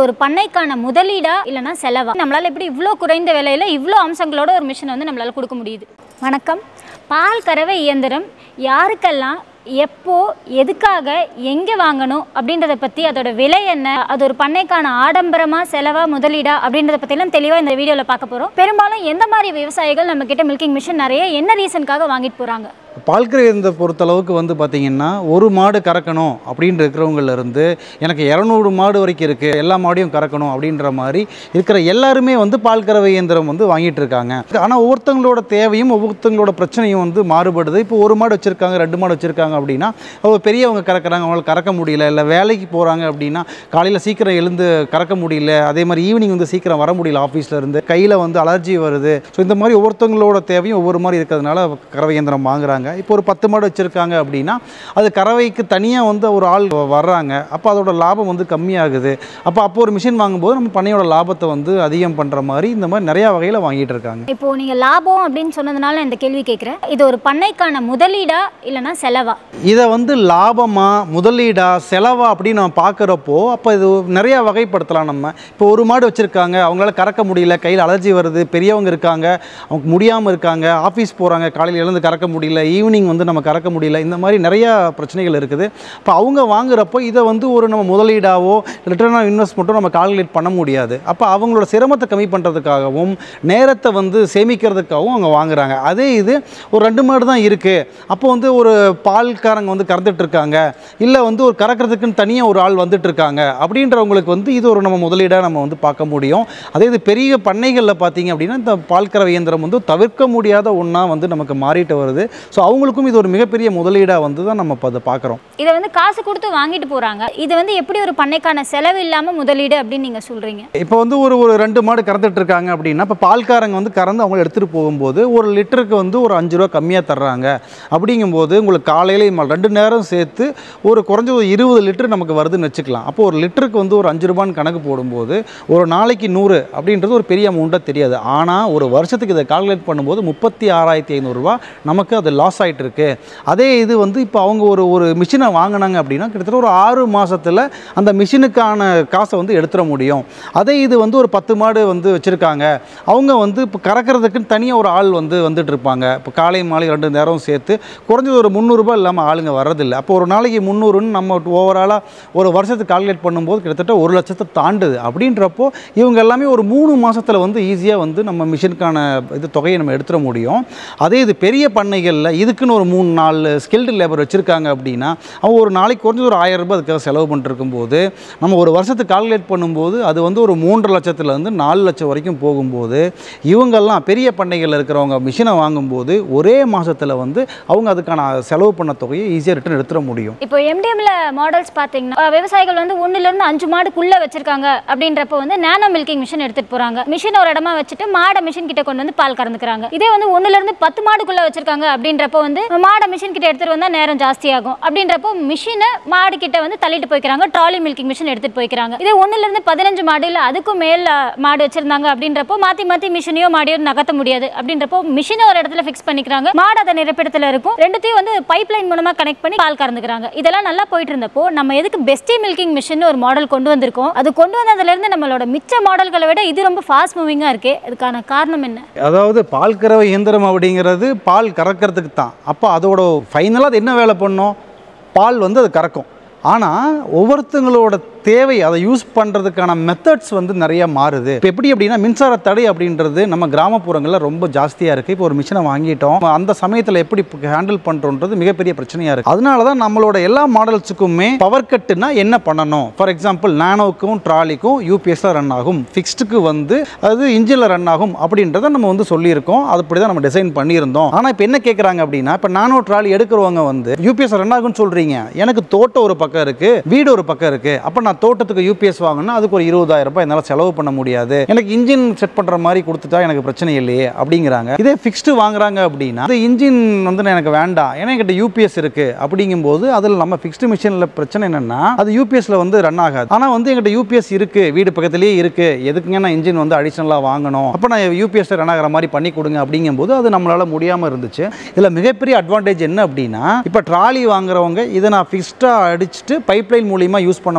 ஒரு பண்ணைக்கான முதலீடா இல்லைன்னா செலவா நம்மளால எப்படி இவ்வளோ குறைந்த விலையில இவ்வளோ அம்சங்களோட ஒரு மிஷினை வந்து நம்மளால கொடுக்க முடியுது வணக்கம் பால் கறவை இயந்திரம் யாருக்கெல்லாம் எப்போ எதுக்காக எங்கே வாங்கணும் அப்படின்றத பற்றி அதோட விலை என்ன அது ஒரு பண்ணைக்கான ஆடம்பரமா செலவா முதலீடா அப்படின்றத பற்றிலாம் தெளிவாக இந்த வீடியோவில் பார்க்க போகிறோம் பெரும்பாலும் எந்த மாதிரி விவசாயிகள் நம்ம கிட்ட மில்கிங் மிஷின் நிறைய என்ன ரீசனுக்காக வாங்கிட்டு போகிறாங்க பால்கரை இருந்த பொறுத்தளவுக்கு வந்து பார்த்திங்கன்னா ஒரு மாடு கறக்கணும் அப்படின்னு இருக்கிறவங்கள்ல இருந்து எனக்கு இரநூறு மாடு வரைக்கும் இருக்குது எல்லா மாடையும் கறக்கணும் அப்படின்ற மாதிரி இருக்கிற எல்லாருமே வந்து பால் கறவை இயந்திரம் வந்து வாங்கிட்டு இருக்காங்க ஆனால் ஒவ்வொருத்தங்களோட தேவையும் ஒவ்வொருத்தங்களோட பிரச்சனையும் வந்து மாறுபடுது இப்போ ஒரு மாடு வச்சுருக்காங்க ரெண்டு மாடு வச்சுருக்காங்க அப்படின்னா அவங்க பெரியவங்க கறக்குறாங்க அவங்களுக்கு கறக்க முடியல இல்லை வேலைக்கு போகிறாங்க அப்படின்னா காலையில் சீக்கிரம் எழுந்து கறக்க முடியல அதே மாதிரி ஈவினிங் வந்து சீக்கிரம் வர முடியல ஆஃபீஸில் இருந்து கையில் வந்து அலர்ஜி வருது ஸோ இந்த மாதிரி ஒவ்வொருத்தங்களோட தேவையும் ஒவ்வொரு மாதிரி இருக்கிறதுனால கறவை இயந்திரம் வாங்குறாங்க இப்போ ஒரு பத்து மாடு வச்சுருக்காங்க அப்படின்னா அது கறவைக்கு தனியாக வந்து ஒரு ஆள் வர்றாங்க அப்போ அதோட லாபம் வந்து கம்மியாகுது அப்போ அப்போ ஒரு மிஷின் வாங்கும்போது நம்ம பண்ணையோட லாபத்தை வந்து அதிகம் பண்ணுற மாதிரி இந்த மாதிரி நிறையா வகையில் வாங்கிட்டு இருக்காங்க இப்போ நீங்க லாபம் அப்படின்னு சொன்னதுனால நான் இந்த கேள்வி கேட்குறேன் இது ஒரு பண்ணைக்கான முதலீடா இல்லைன்னா செலவா இதை வந்து லாபமா முதலீடா செலவா அப்படின்னு நம்ம பார்க்குறப்போ அப்போ இது நிறையா வகைப்படுத்தலாம் நம்ம இப்போ ஒரு மாடு வச்சுருக்காங்க அவங்களால கறக்க முடியல கையில் அலர்ஜி வருது பெரியவங்க இருக்காங்க அவங்க முடியாமல் இருக்காங்க ஆஃபீஸ் போகிறாங்க காலையில் எழுந்து கறக்க முடியல ஈவினிங் வந்து நம்ம கறக்க முடியல இந்த மாதிரி நிறையா பிரச்சனைகள் இருக்குது இப்போ அவங்க வாங்குறப்போ இதை வந்து ஒரு நம்ம முதலீடாவோ ரிட்டர்ன் ஆன் இன்வெஸ்ட்மெண்ட்டோ நம்ம கால்குலேட் பண்ண முடியாது அப்போ அவங்களோட சிரமத்தை கம்மி பண்ணுறதுக்காகவும் நேரத்தை வந்து சேமிக்கிறதுக்காகவும் அவங்க வாங்குறாங்க அதே இது ஒரு ரெண்டு மாடு தான் இருக்குது அப்போ வந்து ஒரு பால்காரங்க வந்து கறந்துட்டு இருக்காங்க இல்லை வந்து ஒரு கறக்கிறதுக்குன்னு தனியாக ஒரு ஆள் வந்துட்டு இருக்காங்க அப்படின்றவங்களுக்கு வந்து இது ஒரு நம்ம முதலீடாக நம்ம வந்து பார்க்க முடியும் அதே இது பெரிய பண்ணைகளில் பார்த்தீங்க அப்படின்னா இந்த பால் கறவை இயந்திரம் வந்து தவிர்க்க முடியாத ஒன்றா வந்து நமக்கு மாறிட்டு வருது ஸோ அவங்களுக்கும் இது ஒரு மிகப்பெரிய முதலீடாக வந்து தான் நம்ம இப்போ அதை பார்க்குறோம் இதை வந்து காசு கொடுத்து வாங்கிட்டு போறாங்க இது வந்து எப்படி ஒரு பண்ணைக்கான செலவு இல்லாம முதலீடு அப்படின்னு நீங்க சொல்றீங்க இப்போ வந்து ஒரு ஒரு ரெண்டு மாடு கறந்துட்டு இருக்காங்க அப்படின்னா இப்போ பால்காரங்க வந்து கறந்து அவங்க எடுத்துகிட்டு போகும்போது ஒரு லிட்டருக்கு வந்து ஒரு அஞ்சு ரூபா கம்மியாக தர்றாங்க அப்படிங்கும்போது உங்களுக்கு காலையில ம- ரெண்டு நேரம் சேர்த்து ஒரு குறைஞ்ச ஒரு இருபது லிட்டர் நமக்கு வருதுன்னு வச்சுக்கலாம் அப்போ ஒரு லிட்டருக்கு வந்து ஒரு அஞ்சு ரூபான்னு கணக்கு போடும்போது ஒரு நாளைக்கு நூறு அப்படின்றது ஒரு பெரிய அமௌண்ட்டாக தெரியாது ஆனால் ஒரு வருஷத்துக்கு இதை கால்குலேட் பண்ணும்போது முப்பத்தி ஆறாயிரத்தி ஐநூறுரூவா நமக்கு அது லாஸ் ஆகிட்டு இருக்கு அதே இது வந்து இப்போ அவங்க ஒரு ஒரு மிஷினை வாங்கினாங்க அப்படின்னா கிட்டத்தட்ட ஒரு ஆறு மாசத்துல அந்த மிஷினுக்கான காசை வந்து எடுத்துட முடியும் அதே இது வந்து ஒரு பத்து மாடு வந்து வச்சுருக்காங்க அவங்க வந்து இப்போ கறக்கிறதுக்குன்னு தனியாக ஒரு ஆள் வந்து வந்துட்டு இருப்பாங்க இப்போ காலை மாலை ரெண்டு நேரம் சேர்த்து குறைஞ்சது ஒரு முந்நூறுரூபா இல்லாமல் ஆளுங்க வர்றதில்லை அப்போ ஒரு நாளைக்கு முந்நூறுன்னு நம்ம ஓவராலாக ஒரு வருஷத்துக்கு கால்குலேட் பண்ணும்போது கிட்டத்தட்ட ஒரு லட்சத்தை தாண்டுது அப்படின்றப்போ இவங்க எல்லாமே ஒரு மூணு மாசத்துல வந்து ஈஸியாக வந்து நம்ம மிஷினுக்கான இது தொகையை நம்ம எடுத்துட முடியும் அதே இது பெரிய பண்ணைகளில் இதுக்குன்னு ஒரு மூணு நாலு ஸ்கில்டு லேபர் வச்சுருக்காங்க அப்படின்னா அவங்க ஒரு நாளைக்கு குறைஞ்சது ஒரு ஆயிரம் ரூபாய் அதுக்காக செலவு பண்ணிருக்கும் போது நம்ம ஒரு வருஷத்துக்கு கால்குலேட் பண்ணும்போது அது வந்து ஒரு மூன்று லட்சத்துலேருந்து நாலு லட்சம் வரைக்கும் போகும்போது இவங்கெல்லாம் பெரிய பண்ணைகளில் இருக்கிறவங்க மிஷினை வாங்கும்போது ஒரே மாசத்துல வந்து அவங்க அதுக்கான செலவு பண்ண தொகையை ஈஸியாக ரிட்டர்ன் எடுத்துட முடியும் இப்போ எம்டிஎம்ல மாடல்ஸ் பார்த்தீங்கன்னா அஹ், விவசாயிகள் வந்து ஒண்ணுல இருந்து அஞ்சு மாடுக்குள்ள வச்சிருக்காங்க அப்படின்றப்போ வந்து நேனோ மில்கிங் மிஷின் எடுத்துட்டு போறாங்க மிஷின் ஒரு இடமா வச்சுட்டு மாடை மிஷின் கிட்ட கொண்டு வந்து பால் கறந்துக்கிறாங்க இதே வந்து ஒண்ணுல இருந்து பத்து மாடுக்குள்ள வச்சிருக்காங்க அப்படின்றப்போ வந்து மாடை மிஷின் கிட்ட எடுத்துட்டு வந்தா நேரம் ஜாஸ்தியாகும் அப்படின்றப்போ மிஷினை மாடு கிட்ட வந்து தள்ளிட்டு போய்க்கிறாங்க ட்ராலி மில்கிங் மிஷின் எடுத்துட்டு போய்க்கிறாங்க இதே ஒண்ணுல இருந்து பதினஞ்சு மாடு இல்ல அதுக்கும் மேல மாடு வச்சிருந்தாங்க அப்படின்றப்போ மாத்தி மாத்தி மிஷினையோ மாடியோ நகர்த்த முடியாது அப்படின்றப்போ மிஷினை ஒரு இடத்துல ஃபிக்ஸ் பண்ணிக்கிறாங்க மாடு அதை நிரப்பிடத்துல இருக்கும் ரெண்டுத்தையும் வந்து பைப் லைன் மூலமா கனெக்ட் பண்ணி பால் கறந்துக்கிறாங்க இதெல்லாம் நல்லா போயிட்டு இருந்தப்போ நம்ம எதுக்கு பெஸ்டி மில்கிங் மிஷின் ஒரு மாடல் கொண்டு வந்திருக்கோம் அது கொண்டு வந்ததுல இருந்து நம்மளோட மிச்ச மாடல்களை விட இது ரொம்ப ஃபாஸ்ட் மூவிங்கா இருக்கு அதுக்கான காரணம் என்ன அதாவது பால் கறவை இயந்திரம் அப்படிங்கிறது பால் கறக்கிறதுக்கு தான் அப்போ அதோட ஃபைனலாக அது என்ன வேலை பண்ணும் பால் வந்து அது கறக்கும் ஆனால் ஒவ்வொருத்தங்களோட தேவை அதை யூஸ் பண்ணுறதுக்கான மெத்தட்ஸ் வந்து நிறைய மாறுது இப்போ எப்படி அப்படின்னா மின்சார தடை அப்படின்றது நம்ம கிராமப்புறங்களில் ரொம்ப ஜாஸ்தியாக இருக்குது இப்போ ஒரு மிஷினை வாங்கிட்டோம் அந்த சமயத்தில் எப்படி ஹேண்டில் பண்ணுறோன்றது மிகப்பெரிய பிரச்சனையாக இருக்குது அதனால தான் நம்மளோட எல்லா மாடல்ஸுக்குமே பவர் கட்டுனா என்ன பண்ணணும் ஃபார் எக்ஸாம்பிள் நானோக்கும் ட்ராலிக்கும் யூபிஎஸ்ல ரன் ஆகும் ஃபிக்ஸ்டுக்கு வந்து அது இன்ஜினில் ரன் ஆகும் அப்படின்றத நம்ம வந்து சொல்லியிருக்கோம் அது அப்படி தான் நம்ம டிசைன் பண்ணியிருந்தோம் ஆனால் இப்போ என்ன கேட்குறாங்க அப்படின்னா இப்போ நானோ ட்ராலி எடுக்கிறவங்க வந்து யூபிஎஸ் ரன் ஆகும்னு சொல்கிறீங்க எனக்கு தோட்டம் ஒரு பக்கம் இருக்குது வீடு ஒரு பக்கம் இருக்குது அப்போ நான் தோட்டத்துக்கு யூபிஎஸ் வாங்கினா அதுக்கு ஒரு இருபதாயிரம் ரூபாய் என்னால் செலவு பண்ண முடியாது எனக்கு இன்ஜின் செட் பண்ணுற மாதிரி கொடுத்துட்டா எனக்கு பிரச்சனை இல்லையே அப்படிங்கிறாங்க இதே ஃபிக்ஸ்டு வாங்குறாங்க அப்படின்னா அது இன்ஜின் வந்து எனக்கு வேண்டாம் ஏன்னா என்கிட்ட யூபிஎஸ் இருக்குது அப்படிங்கும்போது அதில் நம்ம ஃபிக்ஸ்டு மிஷினில் பிரச்சனை என்னென்னா அது யூபிஎஸ்ல வந்து ரன் ஆகாது ஆனால் வந்து எங்கிட்ட யூபிஎஸ் இருக்குது வீடு பக்கத்துலேயே இருக்குது எதுக்குங்க நான் இன்ஜின் வந்து அடிஷனலாக வாங்கணும் அப்போ நான் யூபிஎஸ் ரன் ஆகிற மாதிரி பண்ணி கொடுங்க அப்படிங்கும்போது அது நம்மளால் முடியாமல் இருந்துச்சு இதில் மிகப்பெரிய அட்வான்டேஜ் என்ன அப்படின்னா இப்போ ட்ராலி வாங்குறவங்க இதை நான் ஃபிக்ஸ்டாக அடிச்சுட்டு பைப்லைன் மூலியமாக யூஸ் பண்ண முடியுமா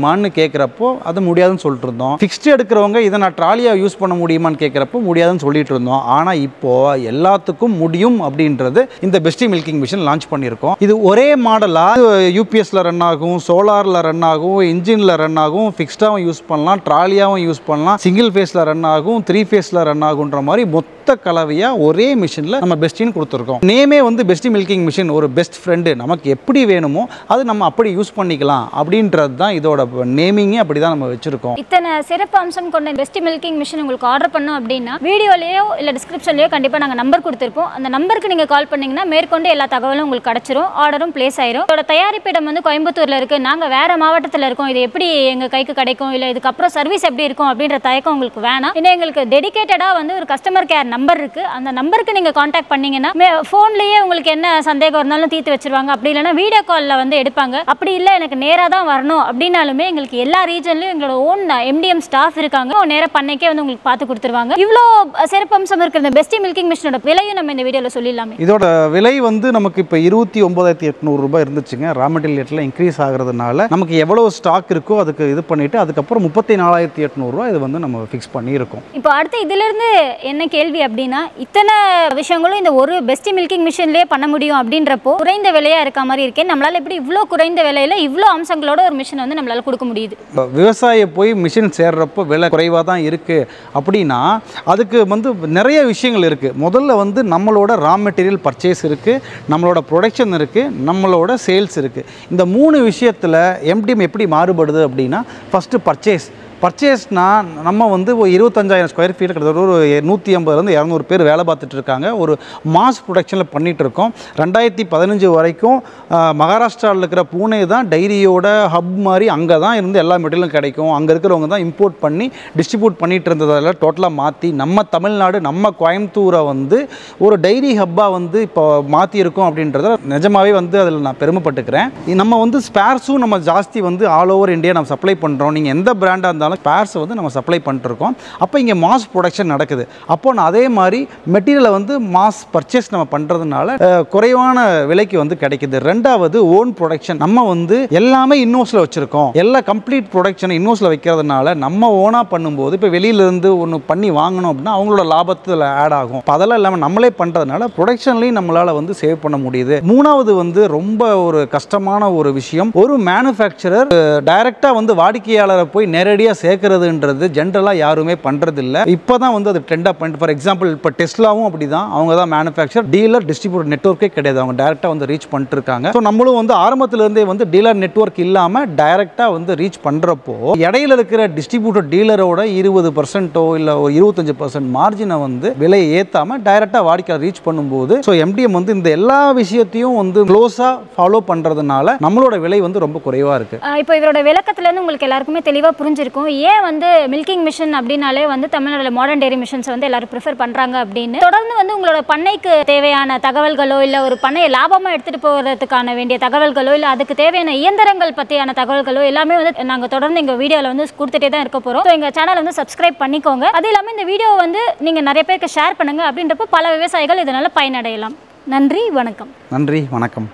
முடியுமான்னு கேட்குறப்போ அது முடியாதுன்னு சொல்லிட்டு இருந்தோம் ஃபிக்ஸ்டு எடுக்கிறவங்க இதை நான் ட்ராலியாக யூஸ் பண்ண முடியுமான்னு கேட்குறப்போ முடியாதுன்னு சொல்லிட்டு இருந்தோம் ஆனால் இப்போ எல்லாத்துக்கும் முடியும் அப்படின்றது இந்த பெஸ்டி மில்கிங் மிஷின் லான்ச் பண்ணியிருக்கோம் இது ஒரே மாடலாக யூபிஎஸ்ல ரன் ஆகும் சோலாரில் ரன் ஆகும் இன்ஜினில் ரன் ஆகும் ஃபிக்ஸ்டாகவும் யூஸ் பண்ணலாம் ட்ராலியாகவும் யூஸ் பண்ணலாம் சிங்கிள் ஃபேஸில் ரன் ஆகும் த்ரீ ஃபேஸில் ரன் ஆகுன்ற மாதிரி மொத்த கலவையாக ஒரே மிஷினில் நம்ம பெஸ்டின்னு கொடுத்துருக்கோம் நேமே வந்து பெஸ்டி மில்கிங் மிஷின் ஒரு பெஸ்ட் ஃப்ரெண்டு நமக்கு எப்படி வேணுமோ அது நம்ம அப்படி யூஸ் பண்ணிக்கலாம் அப்படின்றது தான் இதோட நேமிங்கே அப்படி தான் நம்ம வச்சுருக்கோம் இத்தனை சிறப்பு அம்சம் கொண்ட பெஸ்ட் மில்கிங் மிஷின் உங்களுக்கு ஆர்டர் பண்ணோம் அப்படின்னா வீடியோலயோ இல்லை டிஸ்கிரிப்ஷன்லயோ கண்டிப்பாக நாங்கள் நம்பர் கொடுத்துருப்போம் அந்த நம்பருக்கு நீங்கள் கால் பண்ணீங்கன்னா மேற்கொண்டு எல்லா தகவலும் உங்களுக்கு கிடச்சிரும் ஆர்டரும் பிளேஸ் ஆயிரும் இதோட தயாரிப்பிடம் வந்து கோயம்புத்தூரில் இருக்குது நாங்கள் வேற மாவட்டத்தில் இருக்கோம் இது எப்படி எங்கள் கைக்கு கிடைக்கும் இல்லை இதுக்கப்புறம் சர்வீஸ் எப்படி இருக்கும் அப்படின்ற தயக்கம் உங்களுக்கு வேணாம் இன்னும் எங்களுக்கு டெடிகேட்டடாக வந்து ஒரு கஸ்டமர் கேர் நம்பர் இருக்குது அந்த நம்பருக்கு நீங்கள் காண்டாக்ட் பண்ணீங்கன்னா ஃபோன்லேயே உங்களுக்கு என்ன சந்தேகம் இருந்தாலும் தீர்த்து வச்சிருவாங்க அப்படி இல்லைன்னா வீடியோ காலில் வந்து எடுப்பாங்க அப்படி இல்லை எனக்கு நேராக தான் வரணும் அப்படின்னாலுமே எங்களுக்கு எல்லா ரீஜன்லையும் எங்களோட ஓன் எம்டிஎம் ஸ்டாஃப் இருக்காங்க நேராக பண்ணைக்கே வந்து உங்களுக்கு பார்த்து கொடுத்துருவாங்க இவ்வளோ சிறப்பம்சம் இருக்கிற இந்த பெஸ்டி மில்கிங் மிஷினோட விலையும் நம்ம இந்த வீடியோவில் சொல்லிடலாமே இதோட விலை வந்து நமக்கு இப்போ இருபத்தி ஒன்பதாயிரத்தி எட்நூறு ரூபாய் இருந்துச்சுங்க ரா மெட்டீரியல் இன்க்ரீஸ் ஆகிறதுனால நமக்கு எவ்வளோ ஸ்டாக் இருக்கோ அதுக்கு இது பண்ணிட்டு அதுக்கப்புறம் முப்பத்தி நாலாயிரத்தி எட்நூறுரூவா இது வந்து நம்ம ஃபிக்ஸ் பண்ணியிருக்கோம் இப்போ அடுத்து இதிலிருந்து என்ன கேள்வி அப்படின்னா இத்தனை விஷயங்களும் இந்த ஒரு பெஸ்டி மில்கிங் மிஷின்லேயே பண்ண முடியும் அப்படின்றப்போ குறைந்த விலையா இருக்க மாதிரி இருக்கேன் நம்மளால எப்படி இவ்வளோ குறைந்த விலையில இவ்வளோ அம்சங்களோட ஒரு மிஷின் வந்து நம்மளால கொடுக்க முடியுது இப்போ விவசாயி போய் மிஷின் சேர்றப்போ விலை குறைவாக தான் இருக்குது அப்படின்னா அதுக்கு வந்து நிறைய விஷயங்கள் இருக்குது முதல்ல வந்து நம்மளோட ரா மெட்டீரியல் பர்ச்சேஸ் இருக்குது நம்மளோட ப்ரொடக்ஷன் இருக்குது நம்மளோட சேல்ஸ் இருக்குது இந்த மூணு விஷயத்தில் எம்டிஎம் எப்படி மாறுபடுது அப்படின்னா ஃபஸ்ட்டு பர்ச்சேஸ் பர்ச்சேஸ்னா நம்ம வந்து ஒரு இருபத்தஞ்சாயிரம் ஸ்கொயர் ஃபீட் கிட்டத்தட்ட ஒரு நூற்றி ஐம்பதுலேருந்து இரநூறு பேர் வேலை பார்த்துட்டு இருக்காங்க ஒரு மாஸ் ப்ரொடக்ஷனில் பண்ணிகிட்டு இருக்கோம் ரெண்டாயிரத்தி பதினஞ்சு வரைக்கும் ஆஹ், மகாராஷ்டிராவில் இருக்கிற பூனே தான் டைரியோட ஹப் மாதிரி அங்கே தான் இருந்து எல்லா மெட்டீரியலும் கிடைக்கும் அங்கே இருக்கிறவங்க தான் இம்போர்ட் பண்ணி டிஸ்ட்ரிபியூட் பண்ணிட்டு இருந்ததெல்லாம் டோட்டலாக மாற்றி நம்ம தமிழ்நாடு நம்ம கோயம்புத்தூரை வந்து ஒரு டைரி ஹப்பாக வந்து இப்போ மாற்றியிருக்கோம் அப்படின்றத நிஜமாவே வந்து அதில் நான் பெருமைப்பட்டுக்கிறேன் இ- நம்ம வந்து ஸ்பேர்ஸும் நம்ம ஜாஸ்தி வந்து ஆல் ஓவர் இந்தியா நம்ம சப்ளை பண்ணுறோம் நீங்கள் எந்த பிராண்டாக இருந்தாலும் ஸ்பேர்ஸை வந்து நம்ம சப்ளை பண்ணிட்டுருக்கோம் அப்போ இங்கே மாஸ் ப்ரொடக்ஷன் நடக்குது அப்போ நான் அதே மாதிரி மெட்டீரியலை வந்து மாஸ் பர்ச்சேஸ் நம்ம பண்ணுறதுனால குறைவான விலைக்கு வந்து கிடைக்குது ரெண்டாவது ஓன் ப்ரொடக்ஷன் நம்ம வந்து எல்லாமே இன்னோஸில் வச்சுருக்கோம் எல்லா கம்ப்ளீட் ப்ரொடக்ஷன் இன்னோஸில் வைக்கிறதுனால நம்ம ஓனாக பண்ணும்போது இப்போ வெளியிலேருந்து ஒன்று பண்ணி வாங்கணும் அப்படின்னா அவங்களோட லாபத்தில் ஆட் ஆகும் இப்போ அதெல்லாம் இல்லாமல் நம்மளே பண்ணுறதுனால ப்ரொடக்ஷன்லையும் நம்மளால் வந்து சேவ் பண்ண முடியுது மூணாவது வந்து ரொம்ப ஒரு கஷ்டமான ஒரு விஷயம் ஒரு மேனுஃபேக்சரர் டைரெக்டாக வந்து வாடிக்கையாளரை போய் நேரடியாக சேர்க்கறதுன்றது ஜென்ரலாக யாருமே பண்ணுறதில்ல இப்போ தான் வந்து அது ட்ரெண்டாக பண்ணிட்டு ஃபார் எக்ஸாம்பிள் இப்போ டெஸ்லாவும் அப்படி தான் அவங்க தான் மேனுஃபேக்சர் டீலர் டிஸ்ட்ரிபியூட்டர் நெட்ஒர்க்கே கிடையாது அவங்க டேரெக்டாக வந்து ரீச் பண்ணிட்டு இருக்காங்க ஸோ நம்மளும் வந்து ஆரம்பத்திலேருந்தே வந்து டீலர் நெட்ஒர்க் இல்லாமல் டைரெக்டாக வந்து ரீச் பண்ணுறப்போ இடையில இருக்கிற டிஸ்ட்ரிபியூட்டர் டீலரோட இருபது பர்சன்ட்டோ இல்லை ஒரு இருபத்தஞ்சு பர்சன்ட் மார்ஜினை வந்து விலையை ஏற்றாமல் டைரெக்டாக வாடிக்கையாளர் ரீச் பண்ணும்போது ஸோ எம்டிஎம் வந்து இந்த எல்லா விஷயத்தையும் வந்து க்ளோஸாக ஃபாலோ பண்ணுறதுனால நம்மளோட விலை வந்து ரொம்ப குறைவாக இருக்குது ஆஹ் இப்போ இதோட விளக்கத்துலேருந்து உங்களுக்கு எல்லாருக்குமே தெளிவாக புரிஞ்சிருக்கும் ஏன் வந்து மில்கிங் மிஷின் அப்படின்னாலே வந்து தமிழ்நாடுல மாடர்ன் டெய்ரி மிஷின்ஸ் வந்து எல்லாரும் ப்ரிஃபர் பண்ணுறாங்க அப்படின்னு தொடர்ந்து வந்து உங்களோட பண்ணைக்கு தேவையான தகவல்களோ இல்லை ஒரு பண்ணையை லாபமாக எடுத்துகிட்டு போகிறதுக்கான வேண்டிய தகவல்களோ இல்லை அதுக்கு தேவையான இயந்திரங்கள் பற்றியான தகவல்களோ எல்லாமே வந்து நாங்கள் தொடர்ந்து எங்கள் வீடியோவில் வந்து கொடுத்துட்டே தான் இருக்க போகிறோம் ஸோ எங்கள் சேனல் வந்து சப்ஸ்கிரைப் பண்ணிக்கோங்க அது இல்லாமல் இந்த வீடியோ வந்து நீங்கள் நிறைய பேருக்கு ஷேர் பண்ணுங்க அப்படின்றப்போ பல விவசாயிகள் இதனால் பயனடையலாம் நன்றி வணக்கம் நன்றி வணக்கம்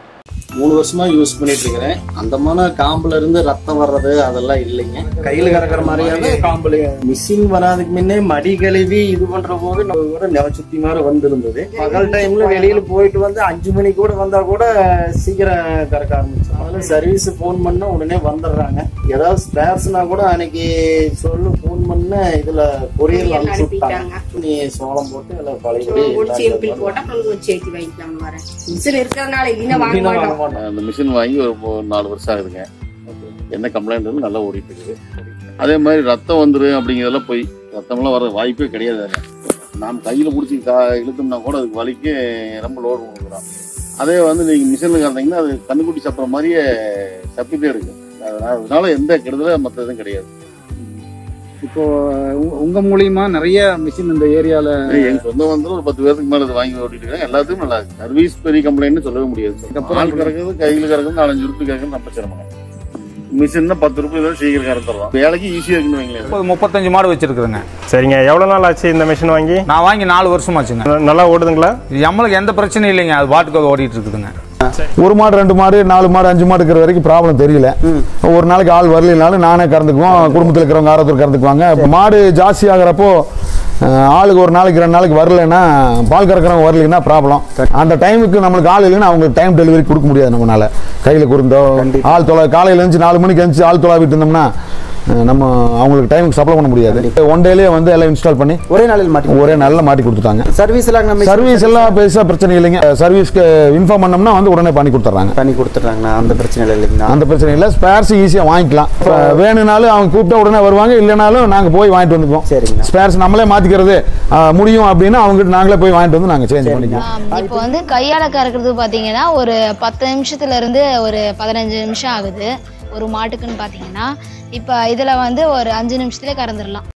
மூணு வருஷமா யூஸ் பண்ணிட்டு இருக்கிறேன் அந்தமான காம்புல இருந்து ரத்தம் வர்றது அதெல்லாம் இல்லைங்க கையில கறக்கிற மாதிரியாவே காம்புல மிஷின் வராதுக்கு முன்னே மடி கழுவி இது பண்ற போது நம்ம கூட நெவ சுத்தி மாதிரி வந்திருந்தது பகல் டைம்ல வெளியில போயிட்டு வந்து அஞ்சு மணி கூட வந்தா கூட சீக்கிரம் கறக்க ஆரம்பிச்சோம் அதனால சர்வீஸ் போன் பண்ண உடனே வந்துடுறாங்க ஏதாவது ஸ்பேர்ஸ்னா கூட அன்னைக்கு சொல்லு போன் பண்ண இதுல கொரியர் அனுப்பிச்சு விட்டாங்க நீ சோளம் போட்டு எல்லாம் பழையபடி ஒரு சேப்பில் போட்டா அப்புறம் ஒரு சேர்த்து வாங்கிக்கலாம்னு வரேன் மிஷின் இருக்கிறதுனால இல்லைன்னா வாங்க மாட்டோம் அந்த மிஷின் வாங்கி ஒரு மூ- நாலு வருஷம் ஆகுதுங்க என்ன கம்ப்ளைண்ட் வந்து நல்லா ஓடிட்டு இருக்குது அதே மாதிரி ரத்தம் வந்துடும் அப்படிங்கிறதெல்லாம் போய் ரத்தம்லாம் வர வாய்ப்பே கிடையாது அதுல. நாம் கையில் பிடிச்சி கா இழுத்தோம்னா கூட அதுக்கு வலிக்கு ரொம்ப லோடு கொடுக்குறோம் அதே வந்து நீங்கள் மிஷினில் கறந்தீங்கன்னா அது கண்ணுக்குட்டி சாப்பிட்ற மாதிரியே சப்பிட்டே இருக்கு அதனால அதனால எந்த கெடுதலும் மற்ற எதுவும் கிடையாது இப்போ உ- உங்க மூலியமா நிறைய மிஷின் இந்த ஏரியால எங்க சொந்த வந்து ஒரு பத்து பேருக்கு மேல இது வாங்கி ஓட்டிட்டு இருக்காங்க எல்லாத்துக்கும் நல்லா இருக்கு சர்வீஸ் பெரிய கம்ப்ளைண்ட் சொல்லவே முடியாது ஆள் கறக்குறது கையில் கறக்குறது நாலஞ்சு ரூபாய் கறக்குறது ரொம்ப சிரமம் மிஷின் தான் பத்து ரூபாய் தான் சீக்கிரம் கறந்துடலாம் வேலைக்கு ஈஸியா இருக்குன்னு வைங்களேன் முப்பது முப்பத்தஞ்சு மாடு வச்சிருக்குதுங்க சரிங்க எவ்வளோ நாள் ஆச்சு இந்த மிஷின் வாங்கி நான் வாங்கி நாலு வருஷமாச்சுங்க ந- நல்லா ஓடுதுங்களா நம்மளுக்கு எந்த பிரச்சனையும் இல்லைங்க அது பாட்டுக்கு அது ஓடிட்டு இருக்குதுங்க ஒரு மாடு ரெண்டு மாடு நாலு மாடு அஞ்சு மாடு இருக்கிற வரைக்கும் ப்ராப்ளம் தெரியல ஒரு நாளைக்கு ஆள் வரலைனாலும் நானே கறந்துக்குவோம் குடும்பத்தில் இருக்கிறவங்க ஆரோக்கியம் கறந்துக்குவாங்க இப்ப மாடு ஜாஸ்தி ஆகிறப்போ அஹ், ஆளுக்கு ஒரு நாளைக்கு ரெண்டு நாளைக்கு வரலைன்னா பால் கறக்கிறவங்க வரலைன்னா ப்ராப்ளம் அந்த டைமுக்கு நம்மளுக்கு ஆள் இல்லைன்னா அவங்களுக்கு டைம் டெலிவரி கொடுக்க முடியாது நம்மளால கையில் குறுந்தோ ஆள் தொலை காலையில் எழுந்துச்சு நாலு மணிக்கு எழுந்துச்சு ஆள் தொலாவிட்டு இருந்தோம்னா அஹ், நம்ம அவங்களுக்கு டைமுக்கு சப்ளை பண்ண முடியாது ஒன் டேலேயே வந்து எல்லாம் இன்ஸ்டால் பண்ணி ஒரே நாளில் மாட்டி ஒரே நாளில் மாட்டி கொடுத்துட்டாங்க சர்வீஸ் எல்லாம் நம்ம சர்வீஸ் எல்லாம் பெருசாக பிரச்சனை இல்லைங்க சர்வீஸ்க்கு இன்ஃபார்ம் பண்ணோம்னா வந்து உடனே பண்ணி கொடுத்துட்றாங்க பண்ணி கொடுத்துட்றாங்கண்ணா அந்த பிரச்சனை இல்லை இல்லைங்கண்ணா அந்த பிரச்சனை இல்லை ஸ்பேர்ஸ் ஈஸியாக வாங்கிக்கலாம் இப்ப வேணும்னாலும் அவங்க கூப்பிட்டா உடனே வருவாங்க இல்லைனாலும் நாங்கள் போய் வாங்கிட்டு வந்துக்குவோம் சரிங்கண்ணா. ஸ்பேர்ஸ் நம்மளே மாற்றிக்கிறது முடியும் அப்படின்னா அவங்ககிட்ட நாங்களே போய் வாங்கிட்டு வந்து நாங்கள் சேஞ்ச் பண்ணிக்குவோம் ஆம், இப்போ வந்து கையால கறக்கிறது பார்த்தீங்கன்னா ஒரு பத்து நிமிஷத்துல இருந்து ஒரு பதினஞ்சு நிமிஷம் ஆகுது ஒரு மாட்டுக்குன்னு பார்த்தீங்கன்னா இப்போ இதில் வந்து ஒரு அஞ்சு நிமிஷத்துல கறந்துடலாம்